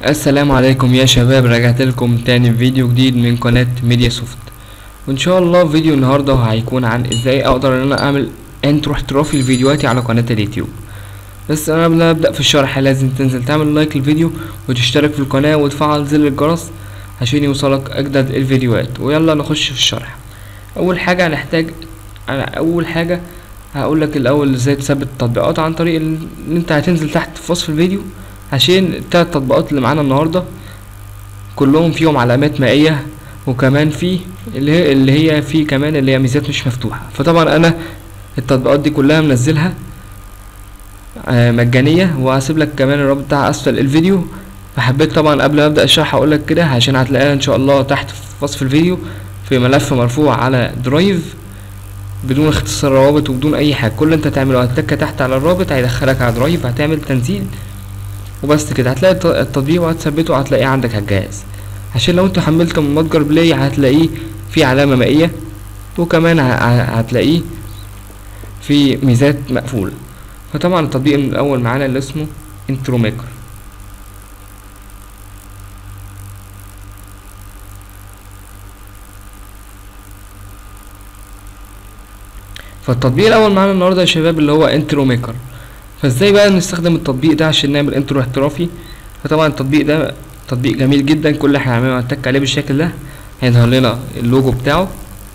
السلام عليكم يا شباب رجعت لكم تاني فيديو جديد من قناة ميديا سوفت وان شاء الله فيديو النهاردة هيكون عن ازاي اقدر ان انا اعمل انترو احترافي لفيديوهاتي على قناة اليوتيوب بس انا قبل ما ابدا في الشرح لازم تنزل تعمل لايك للفيديو وتشترك في القناة وتفعل زر الجرس عشان يوصلك اجدد الفيديوهات ويلا نخش في الشرح اول حاجة هنحتاج على اول حاجة هقول لك الاول ازاي تثبت التطبيقات عن طريق ان انت هتنزل تحت في وصف الفيديو عشان التلات تطبيقات اللي معانا النهارده كلهم فيهم علامات مائية وكمان في اللي هي اللي هي في كمان اللي هي ميزات مش مفتوحة فطبعا انا التطبيقات دي كلها منزلها آه مجانية وهسيب لك كمان الرابط بتاعها اسفل الفيديو فحبيت طبعا قبل ما ابدا الشرح اقول لك كده عشان هتلاقيها ان شاء الله تحت في وصف الفيديو في ملف مرفوع على درايف بدون اختصار روابط وبدون اي حاجه كل اللي انت تعمله هتتك تحت على الرابط هيدخلك على درايف هتعمل تنزيل وبس كده هتلاقي الت- التطبيق وهتثبته هتلاقيه عندك على الجهاز عشان لو انت حملته من متجر بلاي هتلاقيه في علامه مائيه وكمان ه- ه- هتلاقيه في ميزات مقفول فطبعا التطبيق من الاول معانا اللي اسمه انترو ميكر فالتطبيق الاول معانا النهارده يا شباب اللي هو انترو ميكر فازاي بقى نستخدم التطبيق ده عشان نعمل انترو احترافي فطبعا التطبيق ده تطبيق جميل جدا كل اللي هنعمله هنتك عليه بالشكل ده هيظهر لنا اللوجو بتاعه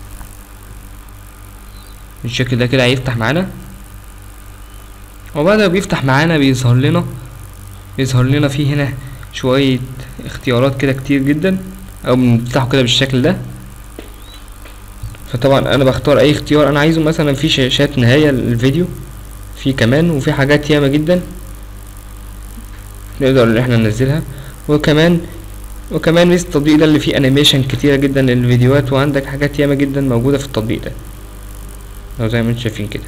بالشكل ده كده هيفتح معانا وبعد ما بيفتح معانا بيظهر لنا بيظهر لنا فيه هنا شوية اختيارات كده كتير جدا او بنفتحه كده بالشكل ده فطبعا انا بختار اي اختيار انا عايزه مثلا في شاشات نهاية للفيديو في كمان وفي حاجات ياما جدا نقدر ان احنا ننزلها وكمان وكمان ميزة التطبيق ده اللي فيه انيميشن كتيرة جدا للفيديوهات وعندك حاجات ياما جدا موجودة في التطبيق ده لو زي ما انتم شايفين كده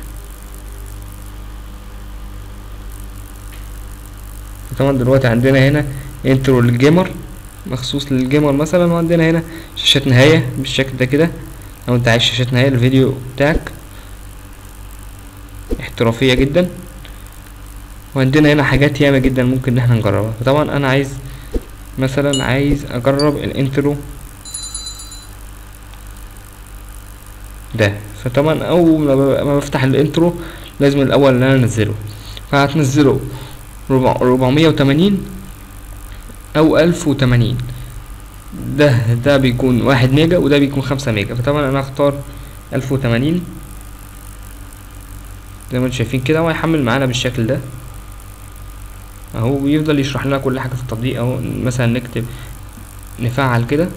طبعا دلوقتي عندنا هنا انترو للجيمر مخصوص للجيمر مثلا وعندنا هنا شاشات نهاية بالشكل ده كده لو انت عايز شاشات نهاية للفيديو بتاعك احترافية جدا وعندنا هنا حاجات ياما جدا ممكن ان احنا نجربها فطبعا انا عايز مثلا عايز اجرب الانترو ده فطبعا اول ما ب- ما بفتح الانترو لازم الاول ان انا انزله فهتنزله ربعمية وتمانين او الف وتمانين ده ده بيكون واحد ميجا وده بيكون خمسة ميجا فطبعا انا هختار الف وتمانين زي ما انتم شايفين كده هو هيحمل معانا بالشكل ده اهو بيفضل يشرح لنا كل حاجه في التطبيق اهو مثلا نكتب نفعل كده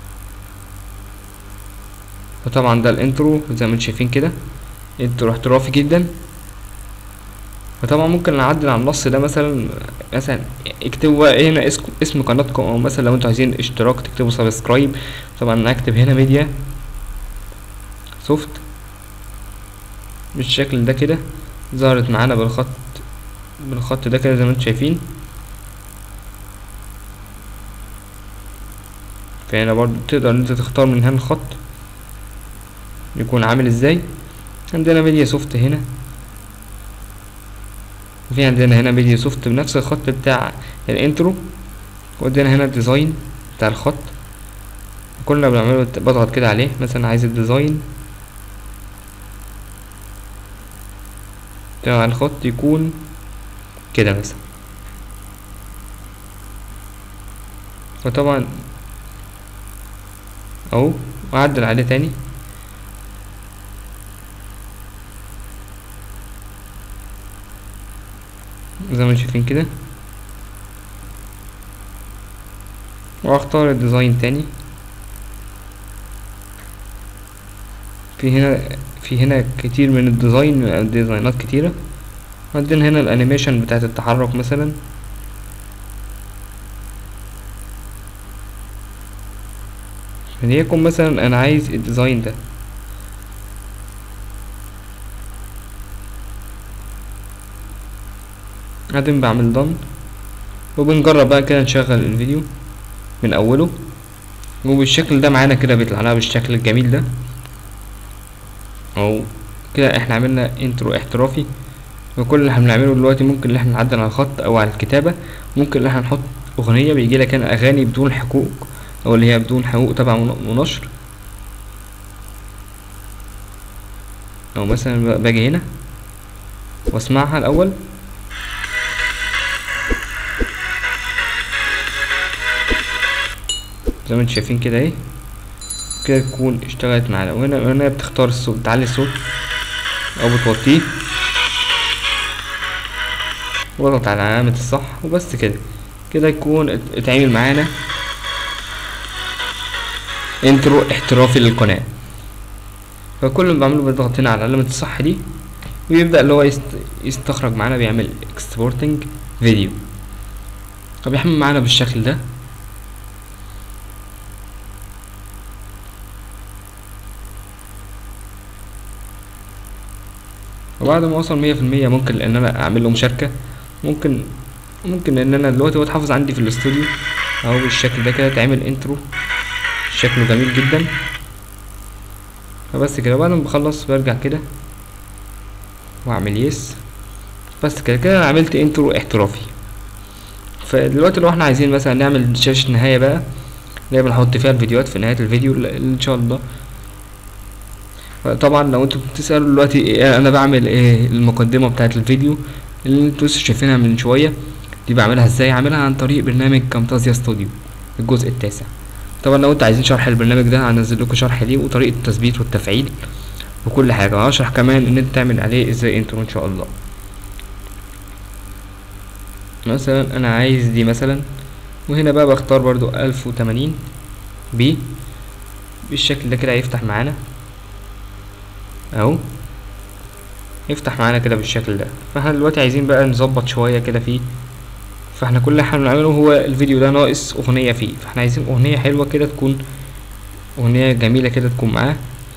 وطبعا ده الانترو زي ما انتم شايفين كده انترو احترافي جدا فطبعا ممكن نعدل على النص ده مثلا مثلا اكتبوا بقى هنا اسم اسم قناتكم او مثلا لو انتوا عايزين اشتراك تكتبوا سبسكرايب طبعا انا هكتب هنا ميديا سوفت بالشكل ده كده ظهرت معانا بالخط بالخط ده كده زي ما انتم شايفين فهنا برضو تقدر ان انت تختار من هنا الخط يكون عامل ازاي عندنا ميديا سوفت هنا وفي عندنا هنا ميديا سوفت بنفس الخط بتاع الانترو وعندنا هنا الديزاين بتاع الخط كل اللي بنعمله بضغط كده عليه مثلا عايز الديزاين بتاع الخط يكون كده مثلا وطبعا اهو واعدل عليه تاني زي ما انتم شايفين كده واختار الديزاين تاني في هنا في هنا كتير من الديزاين ديزاينات كتيرة عندنا هنا الانيميشن بتاعت التحرك مثلا فليكن مثلا انا عايز الديزاين ده بعدين بعمل دن وبنجرب بقى كده نشغل الفيديو من اوله وبالشكل ده معانا كده بيطلع لنا بالشكل الجميل ده اهو كده احنا عملنا انترو احترافي وكل اللي احنا بنعمله دلوقتي ممكن ان احنا نعدل على الخط او على الكتابة ممكن ان احنا نحط اغنية بيجي لك هنا اغاني بدون حقوق او اللي هي بدون حقوق تبع من- ونشر او مثلا ب- باجي هنا واسمعها الاول زي ما انتم شايفين كده اهي كده تكون اشتغلت معانا وهنا هنا بتختار الصوت تعلي الصوت او بتوطيه واضغط على علامة الصح وبس كده كده يكون ات- اتعمل معانا انترو احترافي للقناة فكل اللي بعمله بضغط هنا على علامة الصح دي ويبدأ اللي هو يست... يستخرج معانا بيعمل اكسبورتنج فيديو فبيحمل معانا بالشكل ده وبعد ما وصل مية في المية ممكن ان انا اعمل له مشاركة ممكن ممكن ان انا دلوقتي هو اتحافظ عندي في الاستوديو اهو بالشكل ده كده تعمل انترو شكله جميل جدا فبس كده بعد ما بخلص برجع كده واعمل يس بس كده كده انا عملت انترو احترافي فدلوقتي لو احنا عايزين مثلا نعمل شاشة نهاية بقى اللي هي بنحط فيها الفيديوهات في نهاية الفيديو اللي ان شاء الله طبعا لو انتوا بتسألوا دلوقتي إيه انا بعمل ايه المقدمة بتاعة الفيديو اللي انتوا لسه شايفينها من شوية دي بعملها ازاي عاملها عن طريق برنامج كامتازيا ستوديو الجزء التاسع طبعا لو انتوا عايزين شرح البرنامج ده هنزل لكم شرح ليه وطريقة التثبيت والتفعيل وكل حاجة وهشرح كمان ان انت تعمل عليه ازاي انترو ان شاء الله مثلا انا عايز دي مثلا وهنا بقى بختار برضو الف وتمانين بي بالشكل ده كده هيفتح معانا اهو يفتح معانا كده بالشكل ده فاحنا دلوقتي عايزين بقى نظبط شوية كده فيه فاحنا كل اللي احنا بنعمله هو الفيديو ده ناقص اغنية فيه فاحنا عايزين اغنية حلوة كده تكون اغنية جميلة كده تكون معاه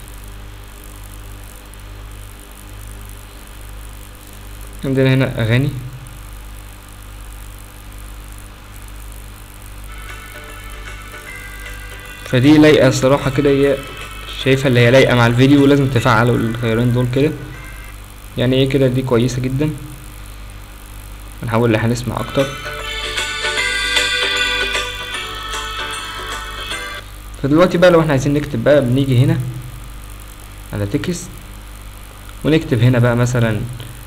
عندنا هنا اغاني فدي لايقة الصراحة كده هي شايفها اللي هي لايقة مع الفيديو ولازم تفعلوا الخيارين دول كده يعني ايه كده دي كويسة جدا هنحاول ان احنا نسمع اكتر فدلوقتي بقى لو احنا عايزين نكتب بقى بنيجي هنا على تكست ونكتب هنا بقى مثلا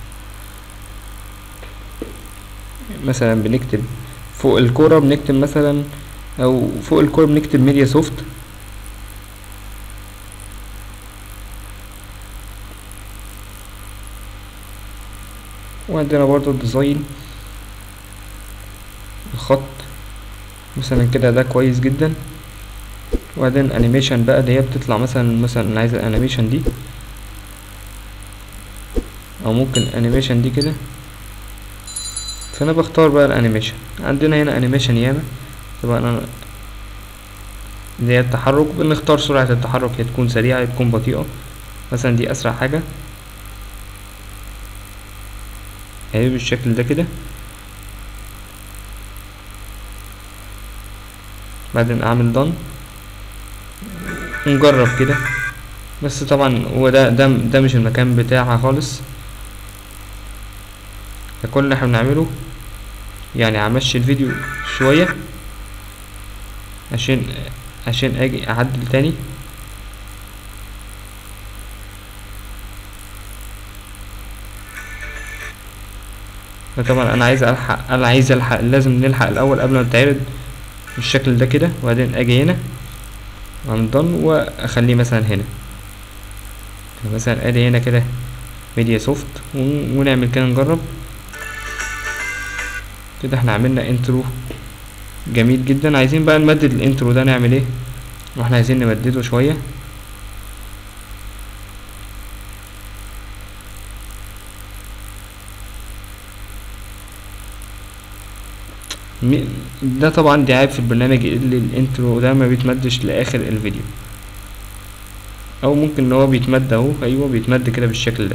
مثلا بنكتب فوق الكورة بنكتب مثلا او فوق الكورة بنكتب ميديا سوفت وعندنا برضو الديزاين الخط مثلا كده ده كويس جدا وبعدين انيميشن بقى اللي هي بتطلع مثلا مثلا انا عايز الانيميشن دي او ممكن انيميشن دي كده فانا بختار بقى الانيميشن عندنا هنا انيميشن ياما طبعا انا اللي هي التحرك بنختار سرعة التحرك هي تكون سريعة هي تكون بطيئة مثلا دي اسرع حاجة اهي بالشكل ده كده بعدين اعمل done نجرب كده بس طبعا هو ده ده ده مش المكان بتاعها خالص فكل اللي احنا بنعمله يعني همشي الفيديو شوية عشان عشان اجي اعدل تاني فطبعا انا عايز الحق انا عايز الحق لازم نلحق الاول قبل ما تتعرض بالشكل ده كده وبعدين اجي هنا واعمل done واخليه مثلا هنا مثلا ادي هنا كده ميديا سوفت ونعمل كده نجرب كده احنا عملنا انترو جميل جدا عايزين بقى نمدد الانترو ده نعمل ايه واحنا عايزين نمدده شويه ده طبعا دي عيب في البرنامج اللي الانترو ده ما بيتمدش لاخر الفيديو او ممكن ان هو بيتمد اهو ايوه بيتمد كده بالشكل ده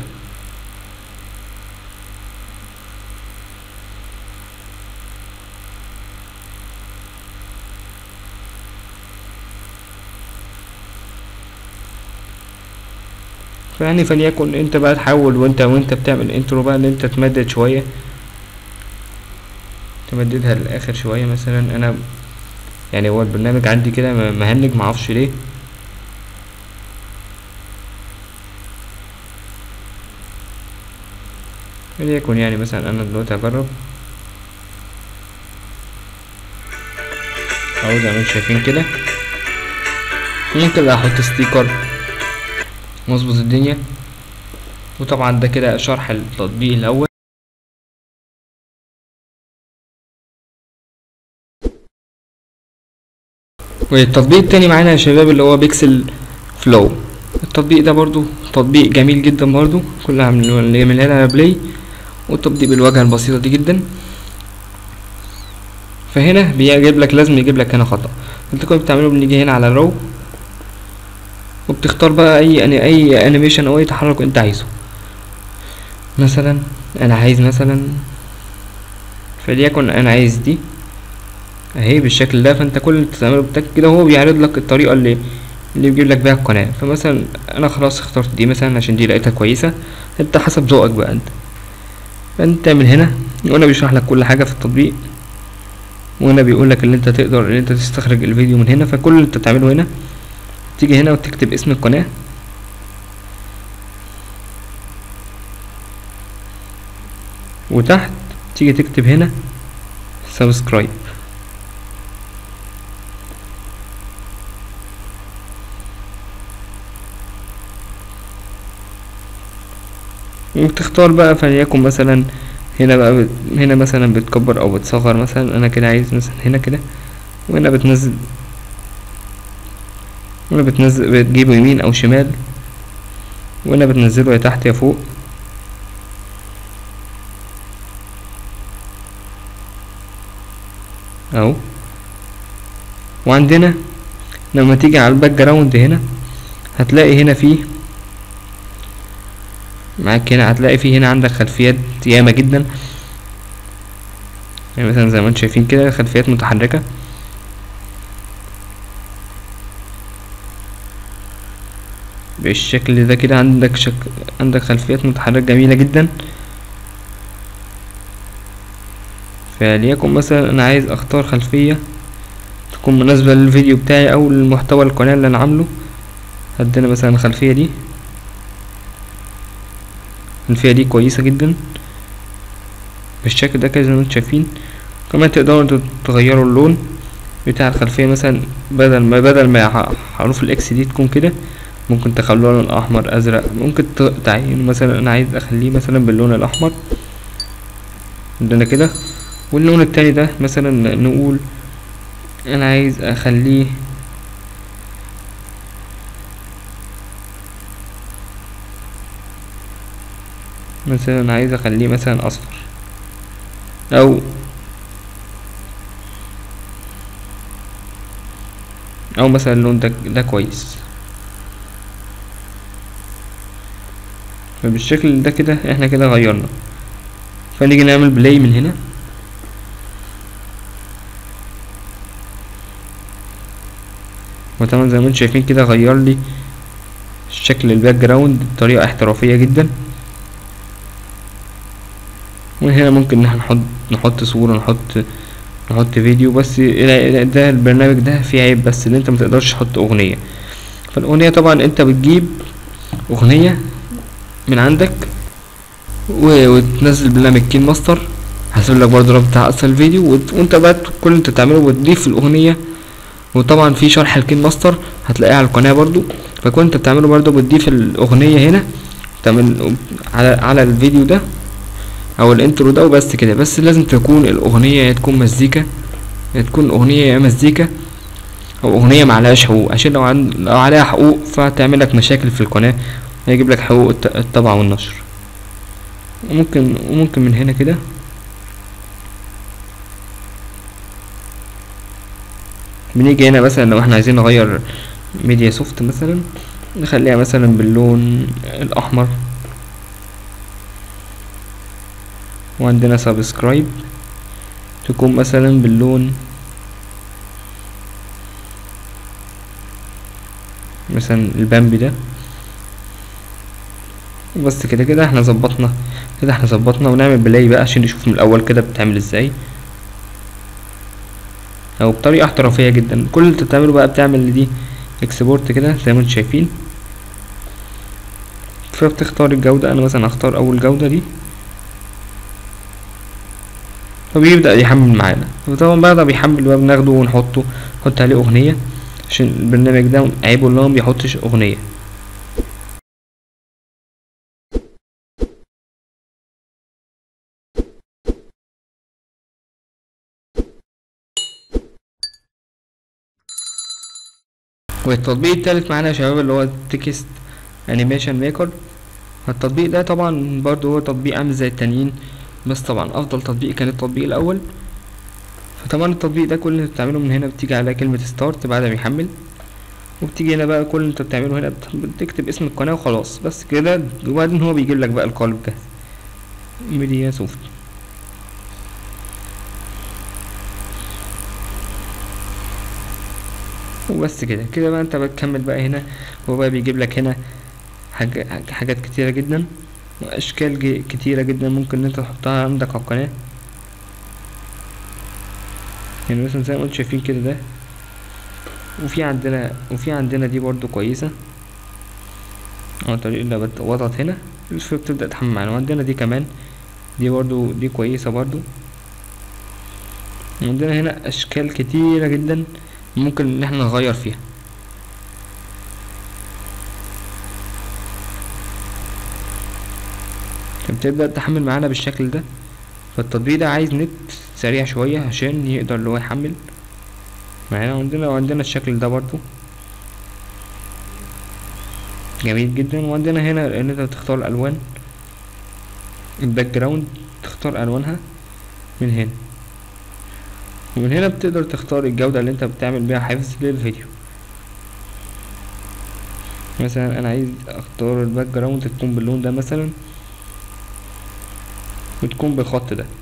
فيعني فليكن انت بقى تحاول وانت وانت بتعمل انترو بقى ان انت تمدد شويه تمددها للاخر شويه مثلا انا يعني هو البرنامج عندي كده م- مهنج معرفش ليه وليكن يعني مثلا انا دلوقتي هجرب اهو زي ما انتم شايفين كده ممكن احط ستيكر واظبط الدنيا وطبعا ده كده شرح التطبيق الاول والتطبيق التاني معانا يا شباب اللي هو بيكسل فلو التطبيق ده برضو تطبيق جميل جدا برضو كلها من اللي يعملها لها بلاي والتطبيق بالواجهة البسيطة دي جدا فهنا بيجيب لك لازم يجيب لك هنا خطأ انت كنت بتعمله بنيجي هنا على الرو وبتختار بقى اي يعني اي انيميشن او اي تحرك انت عايزه مثلا انا عايز مثلا فليكن انا عايز دي اهي بالشكل ده فانت كل اللي بتعمله بتك كده هو بيعرض لك الطريقه اللي اللي بيجيب لك بيها القناه فمثلا انا خلاص اخترت دي مثلا عشان دي لقيتها كويسه انت حسب ذوقك بقى انت فانت تعمل هنا وانا بيشرح لك كل حاجه في التطبيق وهنا بيقول لك ان انت تقدر ان انت تستخرج الفيديو من هنا فكل اللي انت بتعمله هنا تيجي هنا وتكتب اسم القناه وتحت تيجي تكتب هنا سبسكرايب وتختار بقى فليكن مثلا هنا بقى بت... هنا مثلا بتكبر او بتصغر مثلا انا كده عايز مثلا هنا كده وهنا بتنزل هنا بتنزل بتجيبه يمين او شمال وهنا بتنزله يا تحت يا فوق اهو وعندنا لما تيجي على الباك جراوند هنا هتلاقي هنا فيه معاك هنا هتلاقي فيه هنا عندك خلفيات ياما جدا يعني مثلا زي ما انتم شايفين كده خلفيات متحركة بالشكل ده كده عندك شك... عندك خلفيات متحركة جميلة جدا فليكن مثلا انا عايز اختار خلفية تكون مناسبة للفيديو بتاعي او للمحتوى القناة اللي انا عامله هدينا مثلا الخلفية دي الخلفية دي كويسة جدا بالشكل ده كده زي ما انتم شايفين كمان تقدروا انتوا تغيروا اللون بتاع الخلفية مثلا بدل ما بدل ما حروف الاكس دي تكون كده ممكن تخلوها لون احمر ازرق ممكن تعينوا مثلا انا عايز اخليه مثلا باللون الاحمر عندنا كده واللون التاني ده مثلا نقول انا عايز اخليه مثلا عايز اخليه مثلا اصفر او او مثلا اللون ده ده كويس فبالشكل ده كده احنا كده غيرنا فنيجي نعمل بلاي من هنا وطبعا زي ما انتم شايفين كده غير لي شكل الباك جراوند بطريقه احترافيه جدا ومن هنا ممكن ان احنا نحط نحط صوره نحط نحط فيديو بس ده البرنامج ده فيه عيب بس ان انت ما تقدرش تحط اغنيه فالاغنيه طبعا انت بتجيب اغنيه من عندك وتنزل برنامج كين ماستر هسيب لك برضه رابط بتاع اصل الفيديو وانت بقى كل اللي انت بتعمله بتضيف الاغنيه وطبعا في شرح الكين ماستر هتلاقيه على القناه برضو فكل انت بتعمله برضو بتضيف الاغنيه هنا تعمل على على الفيديو ده او الانترو ده وبس كده بس لازم تكون الاغنيه يا تكون مزيكا يا تكون اغنيه يا مزيكا او اغنيه معلهاش حقوق عشان لو عن لو عليها حقوق فتعمل لك مشاكل في القناه هيجيب لك حقوق الطبع والنشر وممكن وممكن من هنا كده بنيجي هنا مثلا لو احنا عايزين نغير ميديا سوفت مثلا نخليها مثلا باللون الاحمر وعندنا سبسكرايب تكون مثلا باللون مثلا البامبي ده بس كده كده احنا ظبطنا كده احنا ظبطنا ونعمل بلاي بقى عشان نشوف من الاول كده بتعمل ازاي او بطريقه احترافيه جدا كل اللي انت بتعمله بقى بتعمل دي اكسبورت كده زي ما انتم شايفين فبتختار الجوده انا مثلا هختار اول جوده دي فبيبدأ يحمل معانا وطبعا بعد ما بيحمل بقى بناخده ونحطه نحط عليه أغنية عشان البرنامج ده عيبه اللي هو مبيحطش أغنية والتطبيق التالت معانا يا شباب اللي هو تكست انيميشن ميكر التطبيق ده طبعا برضو هو تطبيق عامل زي التانيين بس طبعا افضل تطبيق كان التطبيق الاول فطبعا التطبيق ده كل اللي بتعمله من هنا بتيجي على كلمة ستارت بعد ما يحمل وبتيجي هنا بقى كل اللي انت بتعمله هنا بتكتب اسم القناة وخلاص بس كده وبعدين هو بيجيب لك بقى القالب جاهز ميديا سوفت وبس كده كده بقى انت بتكمل بقى هنا هو بقى بيجيب لك هنا حاجة حاجات كتيرة جدا واشكال كتيرة جدا ممكن ان انت تحطها عندك على القناة يعني مثلا زي ما انتم شايفين كده ده وفي عندنا وفي عندنا دي برضو كويسة عن طريق اللي بتضغط هنا بتبدأ تحمل معانا وعندنا دي كمان دي برضو دي كويسة برضو عندنا هنا اشكال كتيرة جدا ممكن ان احنا نغير فيها فبتبدأ تحمل معانا بالشكل ده فالتطبيق ده عايز نت سريع شوية عشان يقدر اللي هو يحمل معانا عندنا وعندنا الشكل ده برضو جميل جدا وعندنا هنا ان انت تختار الالوان الباك جراوند تختار الوانها من هنا ومن هنا بتقدر تختار الجودة اللي انت بتعمل بيها حفظ للفيديو مثلا انا عايز اختار الباك جراوند تكون باللون ده مثلا وتكون بالخط ده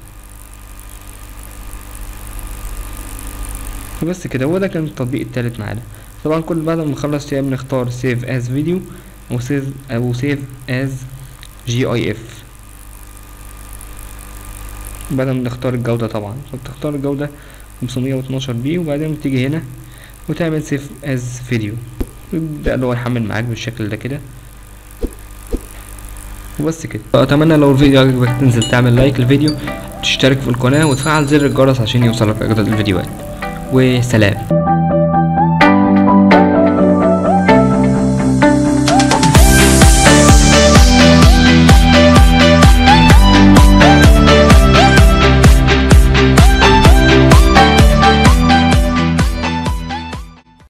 بس كده هو ده كان التطبيق التالت معانا طبعا كل بعد ما نخلص يا بنختار سيف از فيديو او سيف او سيف از جي اي اف بعد ما نختار الجودة طبعا فبتختار الجودة 512 بي وبعدين بتيجي هنا وتعمل سيف از فيديو يبدأ اللي هو يحمل معاك بالشكل ده كده وبس كده اتمنى لو الفيديو عجبك تنزل تعمل لايك للفيديو تشترك في القناة وتفعل زر الجرس عشان يوصلك اجدد الفيديوهات وسلام